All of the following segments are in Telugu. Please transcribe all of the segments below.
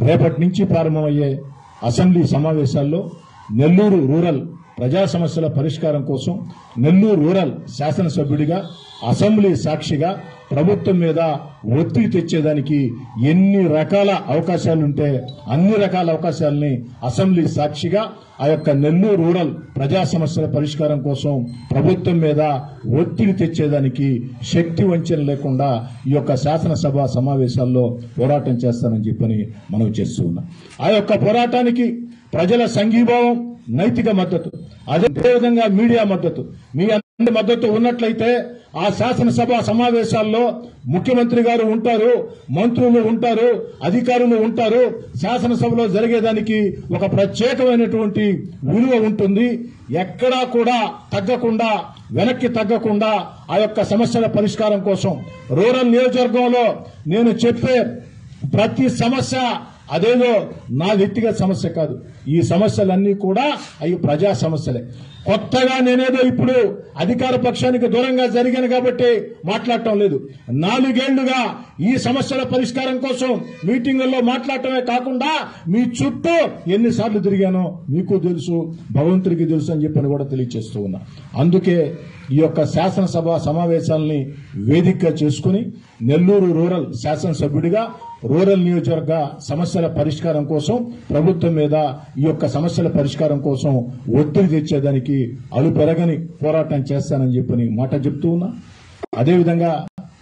రేపటి నుంచి ప్రారంభమయ్యే అసెంబ్లీ సమావేశాల్లో నెల్లూరు రూరల్ ప్రజా సమస్యల పరిష్కారం కోసం నెల్లూరు రూరల్ శాసనసభ్యుడిగా అసెంబ్లీ సాక్షిగా ప్రభుత్వం మీద ఒత్తిడి తెచ్చేదానికి ఎన్ని రకాల అవకాశాలుంటే అన్ని రకాల అవకాశాలని అసెంబ్లీ సాక్షిగా ఆ యొక్క నెల్లూరు రూరల్ ప్రజా సమస్యల పరిష్కారం కోసం ప్రభుత్వం మీద ఒత్తిడి తెచ్చేదానికి శక్తి వంచన లేకుండా ఈ యొక్క శాసనసభ సమావేశాల్లో పోరాటం చేస్తానని చెప్పని మనం చేస్తూ ఉన్నాం ఆ యొక్క పోరాటానికి ప్రజల సంఘీభావం నైతిక మద్దతు అదేవిధంగా మీడియా మద్దతు మీ అందరి మద్దతు ఉన్నట్లయితే ఆ శాసనసభ సమావేశాల్లో ముఖ్యమంత్రి గారు ఉంటారు మంత్రులు ఉంటారు అధికారులు ఉంటారు శాసనసభలో జరిగేదానికి ఒక ప్రత్యేకమైనటువంటి విలువ ఉంటుంది ఎక్కడా కూడా తగ్గకుండా వెనక్కి తగ్గకుండా ఆ యొక్క సమస్యల పరిష్కారం కోసం రూరల్ నియోజకవర్గంలో నేను చెప్పే ప్రతి సమస్య అదేదో నా వ్యక్తిగత సమస్య కాదు ఈ సమస్యలన్నీ కూడా అవి ప్రజా సమస్యలే కొత్తగా నేనేదో ఇప్పుడు అధికార పక్షానికి దూరంగా జరిగాను కాబట్టి మాట్లాడటం లేదు నాలుగేళ్లుగా ఈ సమస్యల పరిష్కారం కోసం మీటింగుల్లో మాట్లాడటమే కాకుండా మీ చుట్టూ ఎన్నిసార్లు తిరిగానో మీకు తెలుసు భగవంతుడికి తెలుసు అని చెప్పని కూడా తెలియజేస్తూ ఉన్నా అందుకే ఈ యొక్క శాసనసభ సమావేశాలని వేదికగా చేసుకుని నెల్లూరు రూరల్ శాసనసభ్యుడిగా రూరల్ నియోజకవర్గ సమస్యల పరిష్కారం కోసం ప్రభుత్వం మీద ఈ యొక్క సమస్యల పరిష్కారం కోసం ఒత్తిడి తెచ్చేదానికి అలు పెరగని పోరాటం చేస్తానని చెప్పని మాట చెప్తూ ఉన్నా అదేవిధంగా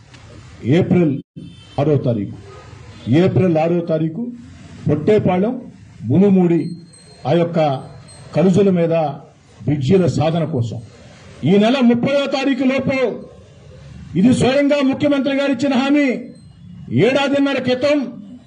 ఏప్రిల్ ఆరో తారీఖు ఏప్రిల్ ఆరో తారీఖు పొట్టేపాళెం మునుమూడి ఆ యొక్క కలుజుల మీద బ్రిడ్జీల సాధన కోసం ఈ నెల ముప్పయో తారీఖు లోపు ఇది స్వయంగా ముఖ్యమంత్రి గారు ఇచ్చిన హామీ ఏడాదిన్నర క్రితం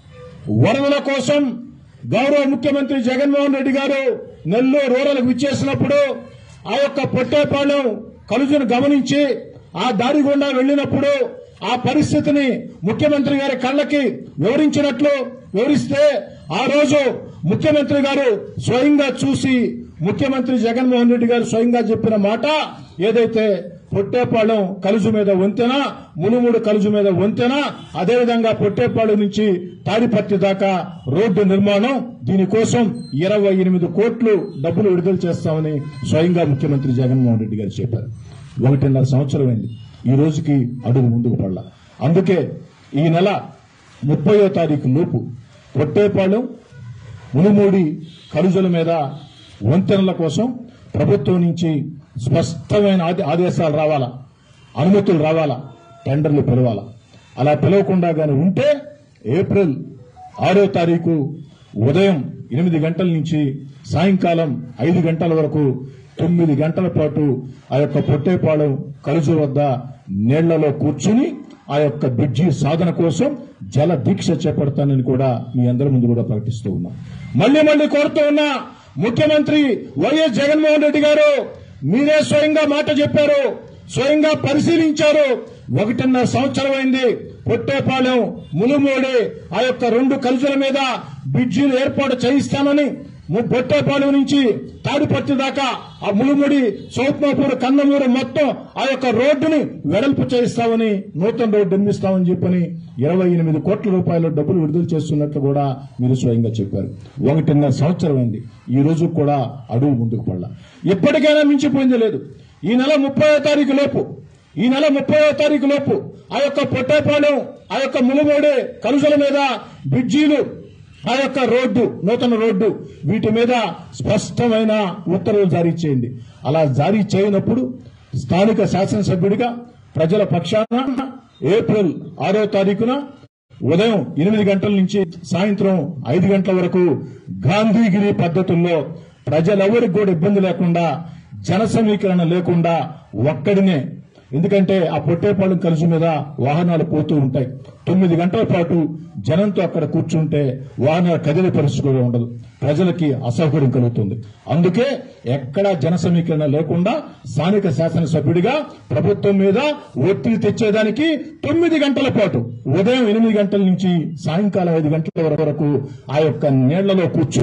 వరదల కోసం గౌరవ ముఖ్యమంత్రి జగన్మోహన్ రెడ్డి గారు నెల్లూరు రూరల్కు విచ్చేసినప్పుడు ఆ యొక్క పొట్టేపాలెం కలుజును గమనించి ఆ దారి గుండా వెళ్లినప్పుడు ఆ పరిస్థితిని ముఖ్యమంత్రి గారి కళ్ళకి వివరించినట్లు వివరిస్తే ఆ రోజు ముఖ్యమంత్రి గారు స్వయంగా చూసి ముఖ్యమంత్రి జగన్మోహన్ రెడ్డి గారు స్వయంగా చెప్పిన మాట ఏదైతే పొట్టేపాలెం కలుజు మీద వంతెన మునుముడు కలుజు మీద వంతెన అదేవిధంగా పొట్టేపాలెం నుంచి తాడిపత్తి దాకా రోడ్డు నిర్మాణం దీనికోసం ఇరవై ఎనిమిది కోట్లు డబ్బులు విడుదల చేస్తామని స్వయంగా ముఖ్యమంత్రి జగన్మోహన్ రెడ్డి గారు చెప్పారు ఒకటిన్నర సంవత్సరం అయింది ఈ రోజుకి అడుగు ముందుకు పడలా అందుకే ఈ నెల ముప్పయో తారీఖు లోపు పొట్టేపాలెం మునుమూడి కలుజల మీద వంతెనల కోసం ప్రభుత్వం నుంచి స్పష్టమైన ఆదే- ఆదేశాలు రావాలా అనుమతులు రావాలా టెండర్లు పిలవాలా అలా పిలవకుండా గాని ఉంటే ఏప్రిల్ ఆరో తారీఖు ఉదయం ఎనిమిది గంటల నుంచి సాయంకాలం ఐదు గంటల వరకు తొమ్మిది గంటల పాటు ఆ యొక్క పొట్టేపాలెం కలుజు వద్ద నీళ్లలో కూర్చుని ఆ యొక్క బ్రిడ్జి సాధన కోసం జల దీక్ష చేపడతానని కూడా మీ అందరి ముందు కూడా ప్రకటిస్తూ ఉన్నాం మళ్ళీ మళ్ళీ కోరుతూ ఉన్నా ముఖ్యమంత్రి వైఎస్ జగన్మోహన్ రెడ్డి గారు మీరే స్వయంగా మాట చెప్పారు స్వయంగా పరిశీలించారు ఒకటిన్నర సంవత్సరం అయింది పొట్టేపాలెం ములుమోడి ఆ యొక్క రెండు కలుజుల మీద బ్రిడ్జీలు ఏర్పాటు చేయిస్తానని ము- బొట్టేపాలెం నుంచి తాడిపత్తి దాకా ఆ ములుముడి సౌత్మాపూర్ కన్నమూరు మొత్తం ఆ యొక్క రోడ్డుని వెడల్పు చేయిస్తామని నూతన రోడ్డు నిర్మిస్తామని చెప్పని ఇరవై ఎనిమిది కోట్ల రూపాయల డబ్బులు విడుదల చేస్తున్నట్లు కూడా మీరు స్వయంగా చెప్పారు ఒకటిన్నర సంవత్సరం అయింది ఈ రోజు కూడా అడుగు ముందుకు పడలా ఇప్పటికైనా మించిపోయింది లేదు ఈ నెల ముప్పై తారీఖు లోపు ఈ నెల ముప్పై తారీఖు లోపు ఆ యొక్క పొట్టేపాలెం ఆ యొక్క ములుమోడే కలుజల మీద బ్రిడ్జీలు ఆ యొక్క రోడ్డు నూతన రోడ్డు వీటి మీద స్పష్టమైన ఉత్తర్వులు జారీ చేయండి అలా జారీ చేయనప్పుడు స్థానిక శాసనసభ్యుడిగా ప్రజల పక్షాన ఏప్రిల్ ఆరో తారీఖున ఉదయం ఎనిమిది గంటల నుంచి సాయంత్రం ఐదు గంటల వరకు గాంధీగిరి పద్ధతుల్లో ప్రజలెవరికి కూడా ఇబ్బంది లేకుండా జన సమీకరణ లేకుండా ఒక్కడినే ఎందుకంటే ఆ పొట్టేపాలెం కలుసు మీద వాహనాలు పోతూ ఉంటాయి తొమ్మిది గంటల పాటు జనంతో అక్కడ కూర్చుంటే వాహనాల కదిలే పరిస్థితి కూడా ఉండదు ప్రజలకి అసౌకర్యం కలుగుతుంది అందుకే ఎక్కడా జన సమీకరణ లేకుండా స్థానిక శాసనసభ్యుడిగా ప్రభుత్వం మీద ఒత్తిడి తెచ్చేదానికి తొమ్మిది గంటల పాటు ఉదయం ఎనిమిది గంటల నుంచి సాయంకాలం ఐదు గంటల వరకు ఆ యొక్క నీళ్లలో కూర్చొని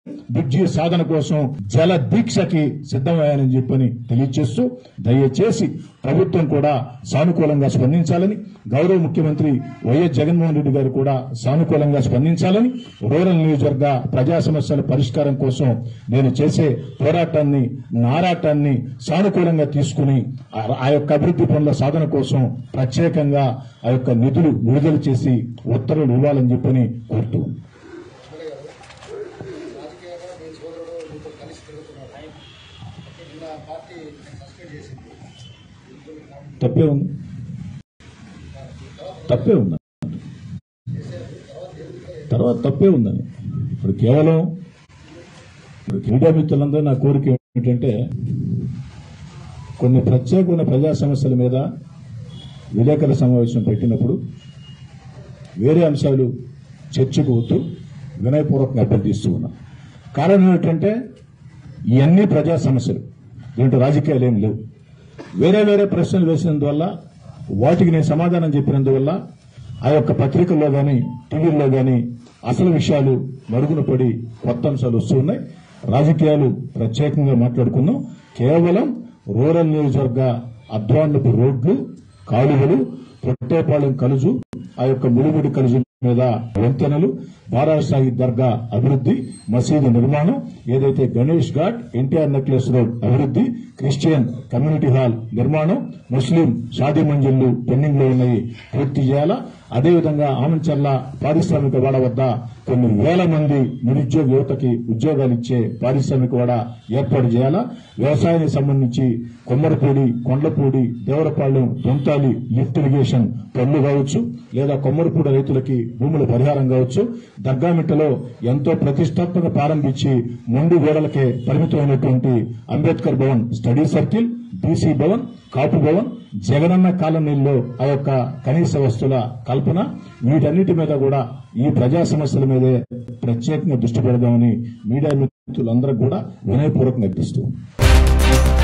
బ్రిడ్జి సాధన కోసం జల దీక్షకి సిద్ధమయ్యానని చెప్పని తెలియజేస్తూ దయచేసి ప్రభుత్వం కూడా సానుకూలంగా స్పందించాలని గౌరవ ముఖ్యమంత్రి వైఎస్ జగన్మోహన్ రెడ్డి గారు కూడా సానుకూలంగా స్పందించాలని రూరల్ నియోజకవర్గ ప్రజా సమస్యల పరిష్కారం కోసం నేను చేసే పోరాటాన్ని నారాటాన్ని సానుకూలంగా తీసుకుని ఆ- ఆ యొక్క అభివృద్ధి పనుల సాధన కోసం ప్రత్యేకంగా ఆ యొక్క నిధులు విడుదల చేసి ఉత్తర్వులు ఇవ్వాలని చెప్పని కోరుతూ రాజకీయంగా మీ సోదరుడు మీతో కలిసి తిరుగుతున్నారు నిన్న పార్టీ సస్పెండ్ చేసింది తప్పే ఉంది తప్పే ఉంది తర్వాత తప్పే ఉందని ఇప్పుడు కేవలం ఇప్పుడు క్రీడా మిత్రులందరూ నా కోరిక ఏమిటంటే కొన్ని ప్రత్యేకమైన ప్రజా సమస్యల మీద విలేకరుల సమావేశం పెట్టినప్పుడు వేరే అంశాలు చర్చకు వద్దు వినయపూర్వకంగా అభ్యర్థిస్తూ ఉన్నాం కారణం ఏమిటంటే ఇవన్నీ ప్రజా సమస్యలు దీంట్లో రాజకీయాలు ఏం లేవు వేరే వేరే ప్రశ్నలు వేసినందువల్ల వాటికి నేను సమాధానం చెప్పినందువల్ల ఆ యొక్క పత్రికల్లో గాని టీవీల్లో గాని అసలు విషయాలు మరుగున పడి కొత్త అంశాలు వస్తున్నాయి రాజకీయాలు ప్రత్యేకంగా మాట్లాడుకుందాం కేవలం రూరల్ నియోజకవర్గ అధ్వాన్నపు రోడ్లు కాలువలు పొట్టేపాలెం కలుజు ఆ యొక్క ముడిముడి కలుజు మీద వంతెనలు బారాసాయి దర్గా అభివృద్ధి మసీదు నిర్మాణం ఏదైతే గణేష్ ఘాట్ ఎన్టీఆర్ నెక్లెస్ రోడ్ అభివృద్ధి క్రిస్టియన్ కమ్యూనిటీ హాల్ నిర్మాణం ముస్లిం షాదీ మంజిళ్లు పెండింగ్ లో ఉన్నాయి పూర్తి చేయాలా అదేవిధంగా ఆమంచర్ల పారిశ్రామిక వాడ వద్ద కొన్ని వేల మంది నిరుద్యోగ యువతకి ఉద్యోగాలు ఇచ్చే పారిశ్రామిక వాడ ఏర్పాటు చేయాలా వ్యవసాయానికి సంబంధించి కొమ్మరపూడి కొండపూడి దేవరపాలెం దొంతాలి లిఫ్ట్ ఇరిగేషన్ పనులు కావచ్చు లేదా కొమ్మరపూడి రైతులకి భూముల పరిహారం కావచ్చు దగ్గామిట్టలో ఎంతో ప్రతిష్టాత్మక ప్రారంభించి మొండి గోడలకే పరిమితమైనటువంటి Ambedkar Bhavan study circle BC Bhavan Kapu Bhavan Jagananna కాలనీల్లో ఆ యొక్క కనీస వస్తువుల కల్పన వీటన్నిటి మీద కూడా ఈ ప్రజా సమస్యల మీదే ప్రత్యేకంగా దృష్టి పెడదామని మీడియా మిత్రులందరూ కూడా వినయపూర్వకంగా అర్థిస్తూ